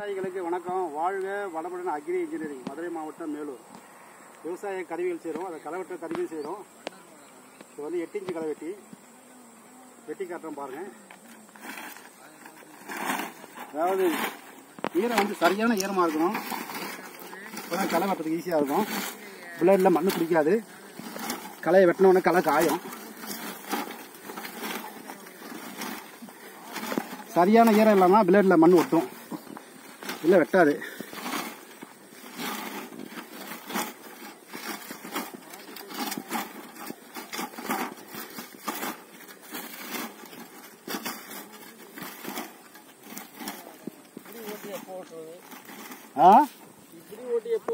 விவசாயிகளுக்கு வணக்கம் வாழ்க வளமுடன் அக்ரி இன்ஜினியரிங் மதுரை மாவட்டம் மேலூர் விவசாய கருவிகள் செய்கிறோம் அதை களை வெட்டுற கருவியும் செய்கிறோம் இது வந்து எட்டு இன்ச்சு களை வெட்டி வெட்டி காட்டுறோம் பாருங்கள் அதாவது ஈரம் வந்து சரியான ஈரமாக இருக்கணும் அப்போ களை வெட்டுறதுக்கு ஈஸியாக இருக்கும் பிளேடில் மண் பிடிக்காது களையை வெட்டின உடனே களை காயும் சரியான ஈரம் இல்லாமல் பிளேடில் மண் ஒட்டும் இல்லை வெட்டாது ஆ